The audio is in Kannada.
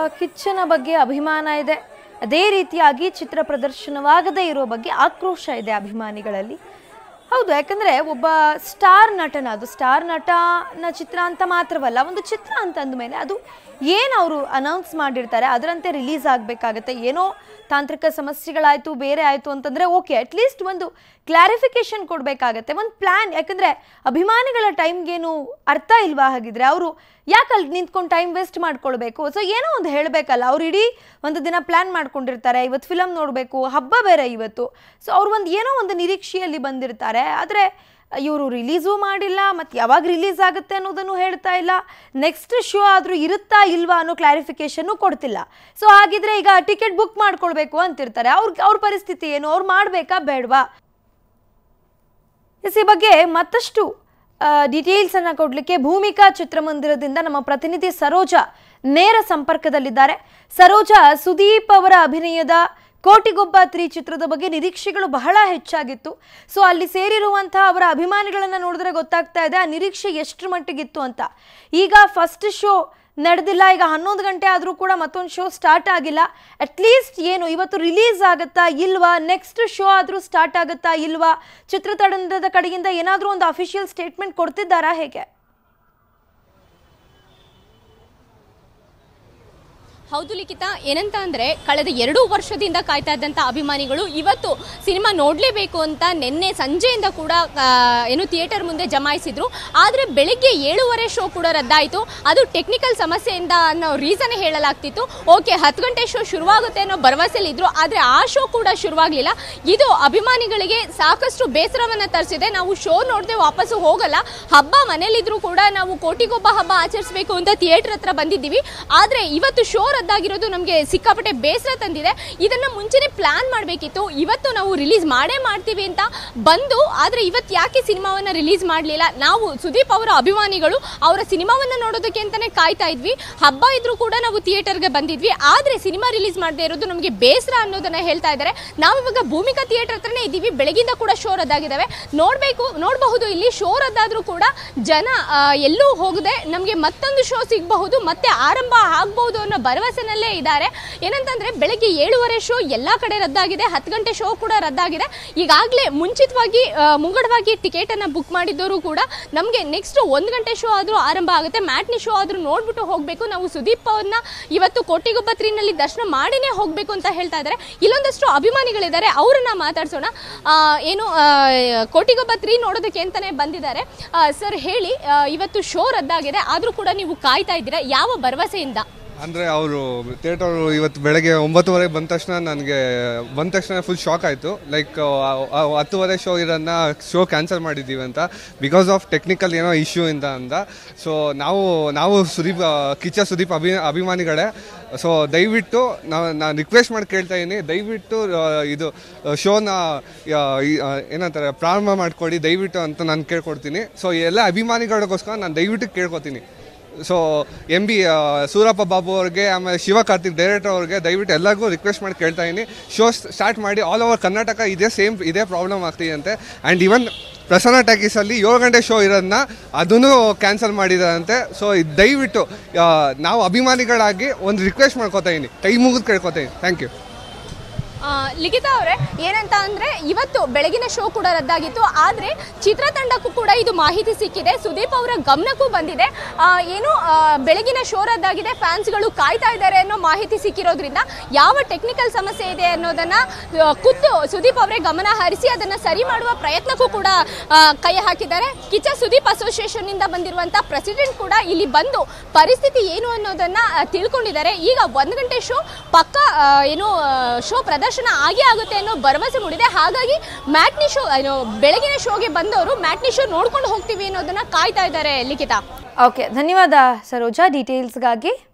ಕಿಚ್ಚನ ಬಗ್ಗೆ ಅಭಿಮಾನ ಇದೆ ಅದೇ ರೀತಿಯಾಗಿ ಚಿತ್ರ ಪ್ರದರ್ಶನವಾಗದೇ ಇರೋ ಬಗ್ಗೆ ಆಕ್ರೋಶ ಇದೆ ಅಭಿಮಾನಿಗಳಲ್ಲಿ ಹೌದು ಯಾಕಂದ್ರೆ ಒಬ್ಬ ಸ್ಟಾರ್ ನಟನ ಅದು ಸ್ಟಾರ್ ನಟನ ಚಿತ್ರ ಅಂತ ಮಾತ್ರವಲ್ಲ ಒಂದು ಚಿತ್ರ ಅಂತ ಅಂದಮೇಲೆ ಅದು ಏನು ಅವರು ಅನೌನ್ಸ್ ಮಾಡಿರ್ತಾರೆ ಅದರಂತೆ ರಿಲೀಸ್ ಆಗಬೇಕಾಗತ್ತೆ ಏನೋ ತಾಂತ್ರಿಕ ಸಮಸ್ಯೆಗಳಾಯಿತು ಬೇರೆ ಆಯಿತು ಅಂತಂದರೆ ಓಕೆ ಅಟ್ಲೀಸ್ಟ್ ಒಂದು ಕ್ಲಾರಿಫಿಕೇಶನ್ ಕೊಡಬೇಕಾಗತ್ತೆ ಒಂದು ಪ್ಲ್ಯಾನ್ ಯಾಕಂದರೆ ಅಭಿಮಾನಿಗಳ ಟೈಮ್ಗೇನು ಅರ್ಥ ಇಲ್ವಾ ಹಾಗಿದ್ರೆ ಅವರು ಯಾಕೆ ಅಲ್ಲಿ ನಿಂತ್ಕೊಂಡು ಟೈಮ್ ವೇಸ್ಟ್ ಮಾಡ್ಕೊಳ್ಬೇಕು ಸೊ ಏನೋ ಒಂದು ಹೇಳಬೇಕಲ್ಲ ಅವ್ರು ಇಡೀ ಒಂದು ದಿನ ಪ್ಲ್ಯಾನ್ ಮಾಡ್ಕೊಂಡಿರ್ತಾರೆ ಇವತ್ತು ಫಿಲಮ್ ನೋಡಬೇಕು ಹಬ್ಬ ಬೇರೆ ಇವತ್ತು ಸೊ ಅವ್ರು ಒಂದು ಏನೋ ಒಂದು ನಿರೀಕ್ಷೆಯಲ್ಲಿ ಬಂದಿರ್ತಾರೆ ಆದರೆ ಇವರು ರಿಲೀಸು ಮಾಡಿಲ್ಲ ಮತ್ತು ಯಾವಾಗ ರಿಲೀಸ್ ಆಗುತ್ತೆ ಅನ್ನೋದನ್ನು ಹೇಳ್ತಾ ಇಲ್ಲ ನೆಕ್ಸ್ಟ್ ಶೋ ಆದರೂ ಇರುತ್ತಾ ಇಲ್ವಾ ಅನ್ನೋ ಕ್ಲಾರಿಫಿಕೇಶನ್ನು ಕೊಡ್ತಿಲ್ಲ ಸೊ ಹಾಗಿದ್ರೆ ಈಗ ಟಿಕೆಟ್ ಬುಕ್ ಮಾಡ್ಕೊಳ್ಬೇಕು ಅಂತಿರ್ತಾರೆ ಅವ್ರ ಅವ್ರ ಪರಿಸ್ಥಿತಿ ಏನು ಅವ್ರು ಮಾಡಬೇಕಾ ಬೇಡವಾ ಎಸ್ ಈ ಬಗ್ಗೆ ಮತ್ತಷ್ಟು ಡೀಟೇಲ್ಸ್ ಅನ್ನ ಕೊಡಲಿಕ್ಕೆ ಭೂಮಿಕಾ ಚಿತ್ರಮಂದಿರದಿಂದ ನಮ್ಮ ಪ್ರತಿನಿಧಿ ಸರೋಜಾ ನೇರ ಸಂಪರ್ಕದಲ್ಲಿದ್ದಾರೆ ಸರೋಜಾ ಸುದೀಪ್ ಅವರ ಅಭಿನಯದ ಕೋಟಿಗೊಬ್ಬ ತ್ರೀ ಚಿತ್ರದ ಬಗ್ಗೆ ನಿರೀಕ್ಷೆಗಳು ಬಹಳ ಹೆಚ್ಚಾಗಿತ್ತು ಸೊ ಅಲ್ಲಿ ಸೇರಿರುವಂತಹ ಅವರ ಅಭಿಮಾನಿಗಳನ್ನ ನೋಡಿದ್ರೆ ಗೊತ್ತಾಗ್ತಾ ಇದೆ ಆ ನಿರೀಕ್ಷೆ ಎಷ್ಟರ ಮಟ್ಟಿಗಿತ್ತು ಅಂತ ಈಗ ಫಸ್ಟ್ ಶೋ ನಡೆದಿಲ್ಲ ಈಗ ಹನ್ನೊಂದು ಗಂಟೆ ಆದರೂ ಕೂಡ ಮತ್ತೊಂದು ಶೋ ಸ್ಟಾರ್ಟ್ ಆಗಿಲ್ಲ ಅಟ್ಲೀಸ್ಟ್ ಏನು ಇವತ್ತು ರಿಲೀಸ್ ಆಗುತ್ತಾ ಇಲ್ವಾ ನೆಕ್ಸ್ಟ್ ಶೋ ಆದರೂ ಸ್ಟಾರ್ಟ್ ಆಗುತ್ತಾ ಇಲ್ವಾ ಚಿತ್ರತಂಡದ ಕಡೆಯಿಂದ ಏನಾದರೂ ಒಂದು ಅಫಿಷಿಯಲ್ ಸ್ಟೇಟ್ಮೆಂಟ್ ಕೊಡ್ತಿದ್ದಾರಾ ಹೇಗೆ ಹೌದು ಲಿಖಿತ ಏನಂತ ಅಂದ್ರೆ ಕಳೆದ ಎರಡು ವರ್ಷದಿಂದ ಕಾಯ್ತಾ ಇದ್ದಂತ ಅಭಿಮಾನಿಗಳು ಇವತ್ತು ಸಿನಿಮಾ ನೋಡ್ಲೇಬೇಕು ಅಂತ ನಿನ್ನೆ ಸಂಜೆಯಿಂದ ಕೂಡ ಆ, ಏನು ಥಿಯೇಟರ್ ಮುಂದೆ ಜಮಾಯಿಸಿದ್ರು ಆದ್ರೆ ಬೆಳಿಗ್ಗೆ ಏಳುವರೆ ಶೋ ಕೂಡ ರದ್ದಾಯಿತು ಅದು ಟೆಕ್ನಿಕಲ್ ಸಮಸ್ಯೆಯಿಂದ ಅನ್ನೋ ರೀಸನ್ ಹೇಳಲಾಗ್ತಿತ್ತು ಓಕೆ ಹತ್ತು ಗಂಟೆ ಶೋ ಶುರುವಾಗುತ್ತೆ ಅನ್ನೋ ಭರವಸೆಯಲ್ಲಿ ಇದ್ರು ಆದ್ರೆ ಆ ಶೋ ಕೂಡ ಶುರುವಾಗ್ಲಿಲ್ಲ ಇದು ಅಭಿಮಾನಿಗಳಿಗೆ ಸಾಕಷ್ಟು ಬೇಸರವನ್ನ ತರಿಸಿದೆ ನಾವು ಶೋ ನೋಡದೆ ವಾಪಸ್ಸು ಹೋಗಲ್ಲ ಹಬ್ಬ ಮನೇಲಿದ್ರು ಕೂಡ ನಾವು ಕೋಟಿಗೊಬ್ಬ ಹಬ್ಬ ಆಚರಿಸಬೇಕು ಅಂತ ಥಿಯೇಟರ್ ಹತ್ರ ಬಂದಿದ್ದೀವಿ ಆದ್ರೆ ಇವತ್ತು ಶೋ ರದ್ದಾಗಿರೋದು ನಮಗೆ ಸಿಕ್ಕಾಪಟ್ಟೆ ಬೇಸರ ತಂದಿದೆ ಇದನ್ನ ಮುಂಚೆನೆ ಪ್ಲಾನ್ ಮಾಡಬೇಕಿತ್ತು ಇವತ್ತು ನಾವು ರಿಲೀಸ್ ಮಾಡೇ ಮಾಡ್ತೀವಿ ಅಂತ ಬಂದು ಆದ್ರೆ ಇವತ್ತು ಯಾಕೆ ಸಿನಿಮಾವನ್ನ ರಿಲೀಸ್ ಮಾಡಲಿಲ್ಲ ನಾವು ಸುದೀಪ್ ಅವರ ಅಭಿಮಾನಿಗಳು ಅವರ ಸಿನಿಮಾವನ್ನ ನೋಡೋದಕ್ಕೆ ಅಂತಾನೆ ಕಾಯ್ತಾ ಇದ್ವಿ ಹಬ್ಬ ಇದ್ರೂ ಕೂಡ ನಾವು ಥಿಯೇಟರ್ಗೆ ಬಂದಿದ್ವಿ ಆದ್ರೆ ಸಿನಿಮಾ ರಿಲೀಸ್ ಮಾಡದೇ ಇರೋದು ನಮಗೆ ಬೇಸರ ಅನ್ನೋದನ್ನ ಹೇಳ್ತಾ ಇದ್ದಾರೆ ನಾವು ಇವಾಗ ಭೂಮಿಕಾ ಥಿಯೇಟರ್ ಹತ್ರನೇ ಇದ್ದೀವಿ ಬೆಳಗಿಂದ ಕೂಡ ಶೋ ರದ್ದಾಗಿದ್ದಾವೆ ನೋಡ್ಬೇಕು ನೋಡಬಹುದು ಇಲ್ಲಿ ಶೋ ರದ್ದಾದ್ರೂ ಕೂಡ ಜನ ಆ, ಎಲ್ಲೂ ಹೋಗದೆ ನಮಗೆ ಮತ್ತೊಂದು ಶೋ ಸಿಗಬಹುದು ಮತ್ತೆ ಆರಂಭ ಆಗ್ಬಹುದು ಅನ್ನೋ ಭರವಸೆನಲ್ಲೇ ಇದ್ದಾರೆ ಏನಂತಂದ್ರೆ ಬೆಳಗ್ಗೆ ಏಳುವರೆ ಶೋ ಎಲ್ಲಾ ಕಡೆ ರದ್ದಾಗಿದೆ ಹತ್ತು ಗಂಟೆ ಶೋ ಕೂಡ ರದ್ದಾಗಿದೆ ಈಗಾಗಲೇ ಮುಂಚಿತವಾಗಿ ಆ, ಮುಂಗಡವಾಗಿ ಟಿಕೆಟ್ ಅನ್ನ ಬುಕ್ ಮಾಡಿದ್ದವರು ಕೂಡ ನಮಗೆ ನೆಕ್ಸ್ಟ್ ಒಂದು ಗಂಟೆ ಶೋ ಆದ್ರೂ ಆರಂಭ ಆಗುತ್ತೆ ಮ್ಯಾಟ್ನಿ ಶೋ ಆದ್ರೂ ನೋಡ್ಬಿಟ್ಟು ಹೋಗ್ಬೇಕು ನಾವು ಸುದೀಪ್ ಅವ್ರನ್ನ ಇವತ್ತು ಕೋಟಿಗೊಬ್ಬ ತ್ರೀನಲ್ಲಿ ದರ್ಶನ ಮಾಡಿನೇ ಹೋಗ್ಬೇಕು ಅಂತ ಹೇಳ್ತಾ ಇದ್ದಾರೆ ಇಲ್ಲೊಂದಷ್ಟು ಅಭಿಮಾನಿಗಳಿದ್ದಾರೆ ಅವ್ರನ್ನ ಮಾತಾಡ್ಸೋಣ ಆ, ಏನು ಆ, ಕೋಟಿಗೊಬ್ಬ ತ್ರೀ ನೋಡೋದಕ್ಕೆ ಅಂತಾನೆ ಬಂದಿದ್ದಾರೆ ಸರ್ ಹೇಳಿ ಆ, ಇವತ್ತು ಶೋ ರದ್ದಾಗಿದೆ ಆದ್ರೂ ಕೂಡ ನೀವು ಕಾಯ್ತಾ ಇದ್ದೀರಾ ಯಾವ ಭರವಸೆಯಿಂದ ಅಂದರೆ ಅವರು ಥಿಯೇಟರ್ ಇವತ್ತು ಬೆಳಗ್ಗೆ ಒಂಬತ್ತುವರೆಗೆ ಬಂದ ತಕ್ಷಣ ನನಗೆ ಬಂದ ತಕ್ಷಣ ಫುಲ್ ಶಾಕ್ ಆಯಿತು ಲೈಕ್ ಹತ್ತುವರೆ ಶೋ ಇರೋದನ್ನ ಶೋ ಕ್ಯಾನ್ಸಲ್ ಮಾಡಿದ್ದೀವಿ ಅಂತ ಬಿಕಾಸ್ ಆಫ್ ಟೆಕ್ನಿಕಲ್ ಏನೋ ಇಶ್ಯೂ ಇಂದ ಅಂತ ಸೊ ನಾವು ನಾವು ಸುದೀಪ್ ಆ, ಕಿಚ್ಚ ಸುದೀಪ್ ಅಭಿ ಅಭಿಮಾನಿಗಳೇ ಸೊ ದಯವಿಟ್ಟು ನಾವು ನಾನು ರಿಕ್ವೆಸ್ಟ್ ಮಾಡಿ ಕೇಳ್ತಾ ಇದ್ದೀನಿ ದಯವಿಟ್ಟು ಆ, ಇದು ಶೋನ ಏನಂತಾರೆ ಪ್ರಾರಂಭ ಮಾಡಿಕೊಡಿ ದಯವಿಟ್ಟು ಅಂತ ನಾನು ಕೇಳ್ಕೊಡ್ತೀನಿ ಸೊ ಎಲ್ಲ ಅಭಿಮಾನಿಗಳಿಗೋಸ್ಕರ ನಾನು ದಯವಿಟ್ಟು ಕೇಳ್ಕೊತೀನಿ so M B Surappa Babu ಅವ್ರಿಗೆ ಆಮೇಲೆ ಶಿವ ಕಾರ್ತಿಕ್ ಡೈರೆಕ್ಟರ್ ಅವ್ರಿಗೆ ದಯವಿಟ್ಟು ಎಲ್ಲರಿಗೂ ರಿಕ್ವೆಸ್ಟ್ ಮಾಡಿ ಕೇಳ್ತಾ ಇದ್ದೀನಿ ಶೋ ಸ್ಟಾರ್ಟ್ ಮಾಡಿ ಆಲ್ ಓವರ್ ಕರ್ನಾಟಕ ಇದೇ ಸೇಮ್ ಇದೇ ಪ್ರಾಬ್ಲಮ್ ಆಗ್ತಿದೆ ಅಂತೆ ಆ್ಯಂಡ್ ಇವನ್ ಪ್ರಸನ್ನ ಟಾಕೀಸಲ್ಲಿ ಏಳು ಗಂಟೆ ಶೋ ಇರೋದನ್ನ ಅದನ್ನು ಕ್ಯಾನ್ಸಲ್ ಮಾಡಿದಾರಂತೆ ಸೊ ದಯವಿಟ್ಟು ಆ, ನಾವು ಅಭಿಮಾನಿಗಳಾಗಿ ಒಂದು ರಿಕ್ವೆಸ್ಟ್ ಮಾಡ್ಕೋತಾ ಇದ್ದೀನಿ ಕೈ ಮುಗಿದು ಕೇಳ್ಕೊತಾ ಇದ್ದೀನಿ ಥ್ಯಾಂಕ್ ಯು ಆ, ಲಿಖಿತ ಅವರೇ ಏನಂತ ಅಂದ್ರೆ ಇವತ್ತು ಬೆಳಗಿನ ಶೋ ಕೂಡ ರದ್ದಾಗಿತ್ತು ಆದ್ರೆ ಚಿತ್ರತಂಡಕ್ಕೂ ಕೂಡ ಇದು ಮಾಹಿತಿ ಸಿಕ್ಕಿದೆ ಸುದೀಪ್ ಅವರ ಗಮನಕ್ಕೂ ಬಂದಿದೆ ಆ, ಏನು ಆ, ಬೆಳಗಿನ ಶೋ ರದ್ದಾಗಿದೆ ಫ್ಯಾನ್ಸ್ಗಳು ಕಾಯ್ತಾ ಇದ್ದಾರೆ ಅನ್ನೋ ಮಾಹಿತಿ ಸಿಕ್ಕಿರೋದ್ರಿಂದ ಯಾವ ಟೆಕ್ನಿಕಲ್ ಸಮಸ್ಯೆ ಇದೆ ಅನ್ನೋದನ್ನ ಆ, ಖುದ್ದು ಸುದೀಪ್ ಅವರೇ ಗಮನ ಹರಿಸಿ ಅದನ್ನ ಸರಿ ಮಾಡುವ ಪ್ರಯತ್ನಕ್ಕೂ ಕೂಡ ಆ, ಕೈ ಹಾಕಿದ್ದಾರೆ ಕಿಚ್ಚ ಸುದೀಪ್ ಅಸೋಸಿಯೇಷನ್ ಇಂದ ಬಂದಿರುವಂತ ಪ್ರೆಸಿಡೆಂಟ್ ಕೂಡ ಇಲ್ಲಿ ಬಂದು ಪರಿಸ್ಥಿತಿ ಏನು ಅನ್ನೋದನ್ನ ಆ, ತಿಳ್ಕೊಂಡಿದ್ದಾರೆ ಈಗ ಒಂದು ಗಂಟೆ ಶೋ ಪಕ್ಕ ಆ, ಏನು ಶೋ ಪ್ರದರ್ಶನ ಆಗೇ ಆಗುತ್ತೆ ಅನ್ನೋ ಭರವಸೆ ಮೂಡಿದೆ ಹಾಗಾಗಿ ಮ್ಯಾಟ್ನಿ ಶೋ ಏನು ಬೆಳಗಿನ ಶೋಗೆ ಬಂದವರು ಮ್ಯಾಟ್ನಿ ಶೋ ನೋಡ್ಕೊಂಡು ಹೋಗ್ತೀವಿ ಅನ್ನೋದನ್ನ ಕಾಯ್ತಾ ಇದ್ದಾರೆ ಲಿಖಿತ ಓಕೆ ಧನ್ಯವಾದ ಸರೋಜಾ ಡೀಟೇಲ್ಸ್ಗಾಗಿ